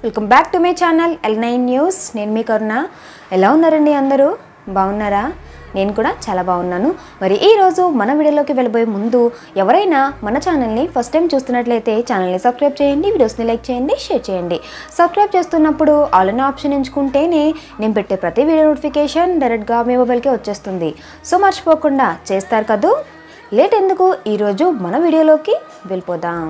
welcome back to my channel L nine news నేను మీ కరుణ ఎలా ఉన్నారండి అందరూ బాగున్నారా నేను కూడా చాలా బాగున్నాను మరి ఈరోజు మన వీడియోలోకి వెళ్ళబోయే ముందు ఎవరైనా మన ఛానల్ని ఫస్ట్ టైం చూస్తున్నట్లయితే ఛానల్ని సబ్స్క్రైబ్ చేయండి వీడియోస్ని లైక్ చేయండి షేర్ చేయండి సబ్స్క్రైబ్ చేస్తున్నప్పుడు ఆల్ అనే ఆప్షన్ ఎంచుకుంటేనే నేను పెట్టే ప్రతి వీడియో నోటిఫికేషన్ డైరెక్ట్గా మీ మొబైల్కే వచ్చేస్తుంది సో మర్చిపోకుండా చేస్తారు కదూ లేట్ ఎందుకు ఈరోజు మన వీడియోలోకి వెళ్ళిపోదాం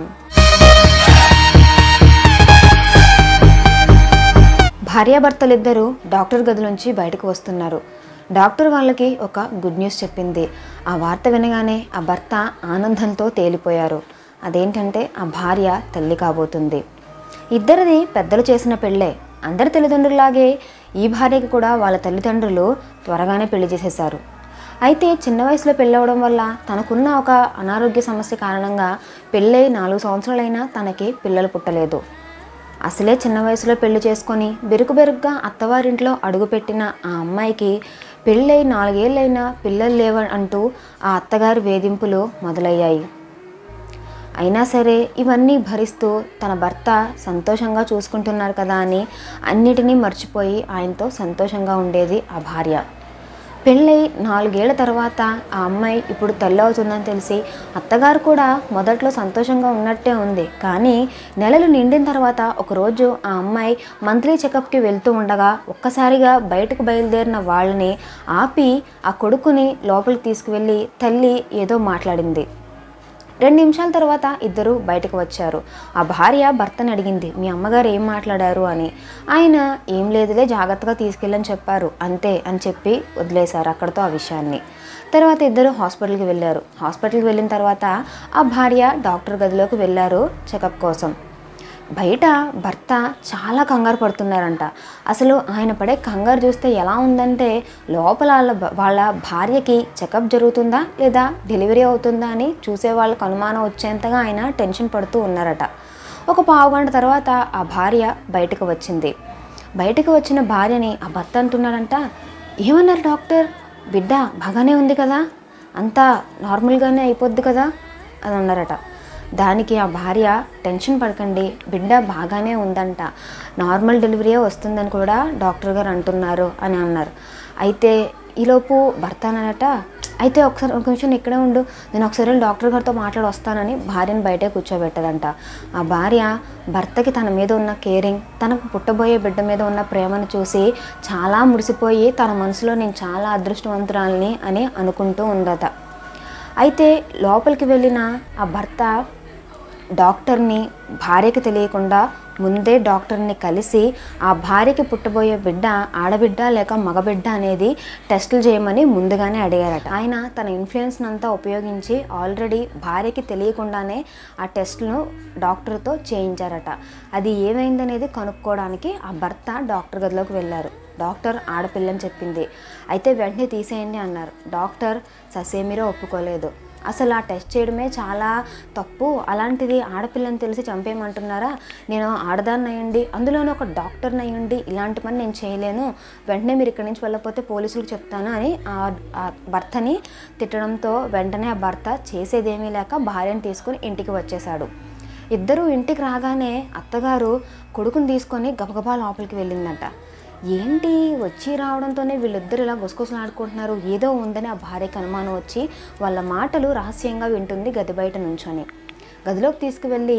భార్యాభర్తలిద్దరూ డాక్టర్ గది నుంచి బయటకు వస్తున్నారు డాక్టర్ వాళ్ళకి ఒక గుడ్ న్యూస్ చెప్పింది ఆ వార్త వినగానే ఆ భర్త ఆనందంతో తేలిపోయారు అదేంటంటే ఆ భార్య తల్లి కాబోతుంది ఇద్దరిది పెద్దలు చేసిన పెళ్ళే అందరి తల్లిదండ్రులాగే ఈ భార్యకి కూడా వాళ్ళ తల్లిదండ్రులు త్వరగానే పెళ్లి చేసేశారు అయితే చిన్న వయసులో పెళ్ళవడం వల్ల తనకున్న ఒక అనారోగ్య సమస్య కారణంగా పెళ్ళై నాలుగు సంవత్సరాలైనా తనకి పిల్లలు పుట్టలేదు అసలే చిన్న వయసులో పెళ్లి చేసుకొని బెరుకు బెరుగ్గా అత్తవారింట్లో అడుగుపెట్టిన ఆ అమ్మాయికి పెళ్ళై నాలుగేళ్ళైనా పిల్లలు లేవ అంటూ ఆ అత్తగారి వేధింపులు మొదలయ్యాయి అయినా సరే ఇవన్నీ భరిస్తూ తన భర్త సంతోషంగా చూసుకుంటున్నారు కదా అని అన్నిటినీ మర్చిపోయి ఆయనతో సంతోషంగా ఉండేది ఆ భార్య పెళ్ళై నాలుగేళ్ల తర్వాత ఆ అమ్మాయి ఇప్పుడు తల్లి అవుతుందని తెలిసి అత్తగారు కూడా మొదట్లో సంతోషంగా ఉన్నట్టే ఉంది కానీ నెలలు నిండిన తర్వాత ఒకరోజు ఆ అమ్మాయి మంత్లీ చెకప్కి వెళ్తూ ఉండగా ఒక్కసారిగా బయటకు బయలుదేరిన వాళ్ళని ఆపి ఆ కొడుకుని లోపలికి తీసుకువెళ్ళి తల్లి ఏదో మాట్లాడింది రెండు నిమిషాల తర్వాత ఇద్దరు బయటకు వచ్చారు ఆ భార్య భర్తని అడిగింది మీ అమ్మగారు ఏం మాట్లాడారు అని ఆయన ఏం లేదులే జాగ్రత్తగా తీసుకెళ్ళని చెప్పారు అంతే అని చెప్పి వదిలేశారు అక్కడతో ఆ విషయాన్ని తర్వాత ఇద్దరు హాస్పిటల్కి వెళ్ళారు హాస్పిటల్కి వెళ్ళిన తర్వాత ఆ భార్య డాక్టర్ గదిలోకి వెళ్ళారు చెకప్ కోసం బయట భర్త చాలా కంగారు పడుతున్నారంట అసలు ఆయన పడే కంగారు చూస్తే ఎలా ఉందంటే లోపల వాళ్ళ భ- వాళ్ళ భార్యకి చెకప్ జరుగుతుందా లేదా డెలివరీ అవుతుందా అని చూసే వాళ్ళకు అనుమానం వచ్చేంతగా ఆయన టెన్షన్ పడుతూ ఉన్నారట ఒక పావు గంట తర్వాత ఆ భార్య బయటకు వచ్చింది బయటకు వచ్చిన భార్యని ఆ భర్త అంటున్నాడంట ఏమన్నారు డాక్టర్ బిడ్డ బాగానే ఉంది కదా అంతా నార్మల్గానే అయిపోద్ది కదా అని అన్నారట దానికి ఆ భార్య టెన్షన్ పడకండి బిడ్డ బాగానే ఉందంట నార్మల్ డెలివరీయే వస్తుందని కూడా డాక్టర్ గారు అంటున్నారు అని అన్నారు అయితే ఈలోపు భర్త అన్నాడట అయితే ఒకసారి ఒక నిమిషం ఇక్కడే ఉండు నేను ఒకసారి వెళ్ళి డాక్టర్ గారితో మాట్లాడి వస్తానని భార్యను బయటే కూర్చోబెట్టదంట ఆ భార్య భర్తకి తన మీద ఉన్న కేరింగ్ తనకు పుట్టబోయే బిడ్డ మీద ఉన్న ప్రేమను చూసి చాలా మురిసిపోయి తన మనసులో నేను చాలా అదృష్టవంతురాలని అని అనుకుంటూ ఉందట అయితే లోపలికి వెళ్ళిన ఆ భర్త డాక్టర్ని భార్యకి తెలియకుండా ముందే డాక్టర్ని కలిసి ఆ భార్యకి పుట్టబోయే బిడ్డ ఆడబిడ్డ లేక మగబిడ్డ అనేది టెస్టులు చేయమని ముందుగానే అడిగారట ఆయన తన ఇన్ఫ్లుయెన్స్ అంతా ఉపయోగించి ఆల్రెడీ భార్యకి తెలియకుండానే ఆ టెస్ట్ను డాక్టర్తో చేయించారట అది ఏమైందనేది కనుక్కోవడానికి ఆ భర్త డాక్టర్ గదిలోకి వెళ్ళారు డాక్టర్ ఆడపిల్లని చెప్పింది అయితే వెంటనే తీసేయండి అన్నారు డాక్టర్ ససేమిరో ఒప్పుకోలేదు అసలు ఆ టెస్ట్ చేయడమే చాలా తప్పు అలాంటిది ఆడపిల్లని తెలిసి చంపేయమంటున్నారా నేను ఆడదాన్ని అయ్యండి అందులోనే ఒక డాక్టర్ని అయ్యండి ఇలాంటి పని నేను చేయలేను వెంటనే మీరు ఇక్కడి నుంచి వెళ్ళకపోతే పోలీసులకు చెప్తాను అని ఆ ఆ భర్తని తిట్టడంతో వెంటనే ఆ భర్త చేసేదేమీ లేక భార్యను తీసుకుని ఇంటికి వచ్చేశాడు ఇద్దరు ఇంటికి రాగానే అత్తగారు కొడుకుని తీసుకొని గబగబా లోపలికి వెళ్ళిందంట ఏంటి వచ్చి రావడంతోనే వీళ్ళిద్దరు ఇలా గుసగుసలు ఆడుకుంటున్నారు ఏదో ఉందని ఆ భార్యకి అనుమానం వచ్చి వాళ్ళ మాటలు రహస్యంగా వింటుంది గది బయట నుంచొని గదిలోకి తీసుకువెళ్ళి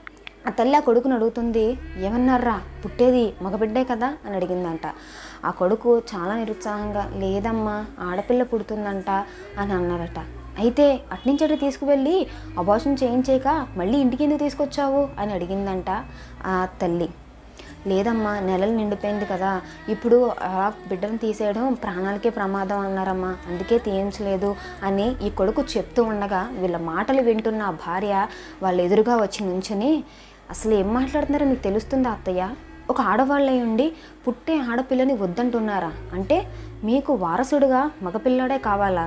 ఆ తల్లి ఆ కొడుకుని అడుగుతుంది ఏమన్నారా పుట్టేది మగబిడ్డే కదా అని అడిగిందంట ఆ కొడుకు చాలా నిరుత్సాహంగా లేదమ్మా ఆడపిల్ల పుడుతుందంట అని అన్నారట అయితే అట్నుంచటి తీసుకువెళ్ళి అబార్షన్ చేయించేక మళ్ళీ ఇంటికి ఎందుకు తీసుకొచ్చావు అని అడిగిందంట ఆ తల్లి లేదమ్మా నెలలు నిండిపోయింది కదా ఇప్పుడు అలా బిడ్డను తీసేయడం ప్రాణాలకే ప్రమాదం అన్నారమ్మా అందుకే తీయించలేదు అని ఈ కొడుకు చెప్తూ ఉండగా వీళ్ళ మాటలు వింటున్న ఆ భార్య వాళ్ళ ఎదురుగా వచ్చి నుంచుని అసలు ఏం మాట్లాడుతున్నారో మీకు తెలుస్తుందా అత్తయ్య ఒక ఆడవాళ్ళై ఉండి పుట్టే ఆడపిల్లని వద్దంటున్నారా అంటే మీకు వారసుడుగా మగపిల్లాడే కావాలా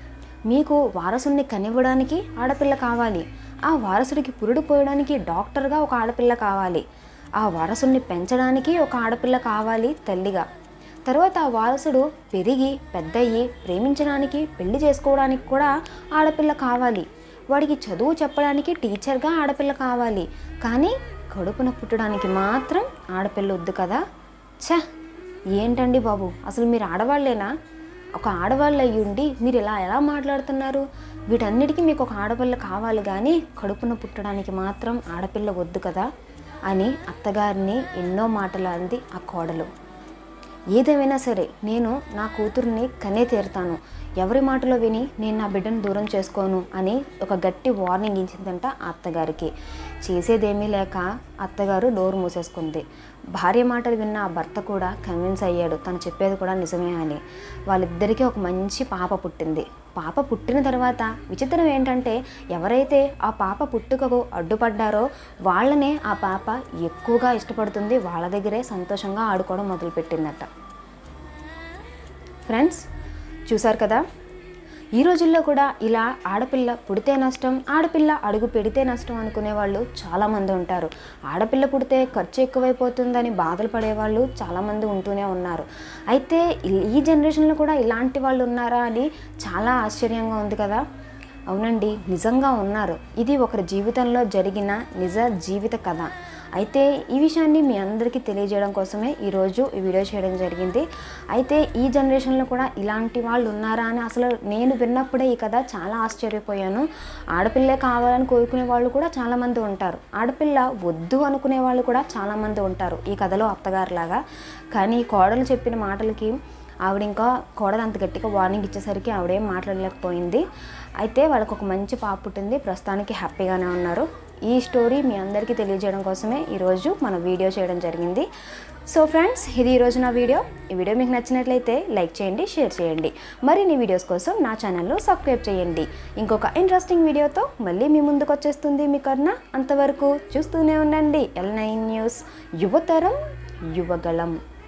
మీకు వారసుని కనివ్వడానికి ఆడపిల్ల కావాలి ఆ వారసుడికి పురుడు పోయడానికి డాక్టర్గా ఒక ఆడపిల్ల కావాలి ఆ వారసుని పెంచడానికి ఒక ఆడపిల్ల కావాలి తల్లిగా తర్వాత ఆ వారసుడు పెరిగి పెద్దయ్యి ప్రేమించడానికి పెళ్లి చేసుకోవడానికి కూడా ఆడపిల్ల కావాలి వాడికి చదువు చెప్పడానికి టీచర్గా ఆడపిల్ల కావాలి కానీ కడుపున పుట్టడానికి మాత్రం ఆడపిల్ల వద్దు కదా ఛ ఏంటండి బాబు అసలు మీరు ఆడవాళ్ళేనా ఒక ఆడవాళ్ళు అయ్యి ఉండి మీరు ఇలా ఎలా మాట్లాడుతున్నారు వీటన్నిటికీ మీకు ఒక ఆడపిల్ల కావాలి కానీ కడుపున పుట్టడానికి మాత్రం ఆడపిల్ల వద్దు కదా అని అత్తగారిని ఎన్నో మాటలాడింది ఆ కోడలు ఏదేమైనా సరే నేను నా కూతుర్ని కనే తీరుతాను ఎవరి మాటలో విని నేను నా బిడ్డను దూరం చేసుకోను అని ఒక గట్టి వార్నింగ్ ఇచ్చిందంట ఆ అత్తగారికి చేసేదేమీ లేక అత్తగారు డోర్ మూసేసుకుంది భార్య మాటలు విన్న ఆ భర్త కూడా కన్విన్స్ అయ్యాడు తను చెప్పేది కూడా నిజమే అని వాళ్ళిద్దరికీ ఒక మంచి పాప పుట్టింది పాప పుట్టిన తర్వాత విచిత్రం ఏంటంటే ఎవరైతే ఆ పాప పుట్టుకకు అడ్డుపడ్డారో వాళ్ళనే ఆ పాప ఎక్కువగా ఇష్టపడుతుంది వాళ్ళ దగ్గరే సంతోషంగా ఆడుకోవడం మొదలుపెట్టిందట ఫ్రెండ్స్ చూసారు కదా ఈ రోజుల్లో కూడా ఇలా ఆడపిల్ల పుడితే నష్టం ఆడపిల్ల అడుగు పెడితే నష్టం అనుకునే వాళ్ళు చాలామంది ఉంటారు ఆడపిల్ల పుడితే ఖర్చు ఎక్కువైపోతుందని బాధలు పడేవాళ్ళు చాలామంది ఉంటూనే ఉన్నారు అయితే ఈ- ఈ జనరేషన్లో కూడా ఇలాంటి వాళ్ళు ఉన్నారా అని చాలా ఆశ్చర్యంగా ఉంది కదా అవునండి నిజంగా ఉన్నారు ఇది ఒకరి జీవితంలో జరిగిన నిజ జీవిత కథ అయితే ఈ విషయాన్ని మీ అందరికీ తెలియజేయడం కోసమే ఈరోజు ఈ వీడియో చేయడం జరిగింది అయితే ఈ జనరేషన్లో కూడా ఇలాంటి వాళ్ళు ఉన్నారా అని అసలు నేను విన్నప్పుడే ఈ కథ చాలా ఆశ్చర్యపోయాను ఆడపిల్లే కావాలని కోరుకునే వాళ్ళు కూడా చాలామంది ఉంటారు ఆడపిల్ల వద్దు అనుకునే వాళ్ళు కూడా చాలామంది ఉంటారు ఈ కథలో అత్తగారిలాగా కానీ కోడలు చెప్పిన మాటలకి ఆవిడ ఇంకా కోడలు అంత గట్టిగా వార్నింగ్ ఇచ్చేసరికి ఆవిడేం మాట్లాడలేకపోయింది అయితే వాళ్ళకు ఒక మంచి పాప పుట్టింది ప్రస్తుతానికి హ్యాపీగానే ఉన్నారు ఈ స్టోరీ మీ అందరికీ తెలియజేయడం కోసమే ఈరోజు మన వీడియో చేయడం జరిగింది సో ఫ్రెండ్స్ ఇది ఈరోజు నా వీడియో ఈ వీడియో మీకు నచ్చినట్లయితే లైక్ చేయండి షేర్ చేయండి మరిన్ని వీడియోస్ కోసం నా ఛానల్లో సబ్స్క్రైబ్ చేయండి ఇంకొక ఇంట్రెస్టింగ్ వీడియోతో మళ్ళీ మీ ముందుకు వచ్చేస్తుంది మీ కర్ణ అంతవరకు చూస్తూనే ఉండండి ఎల్ నైన్ న్యూస్ యువతరం యువగళం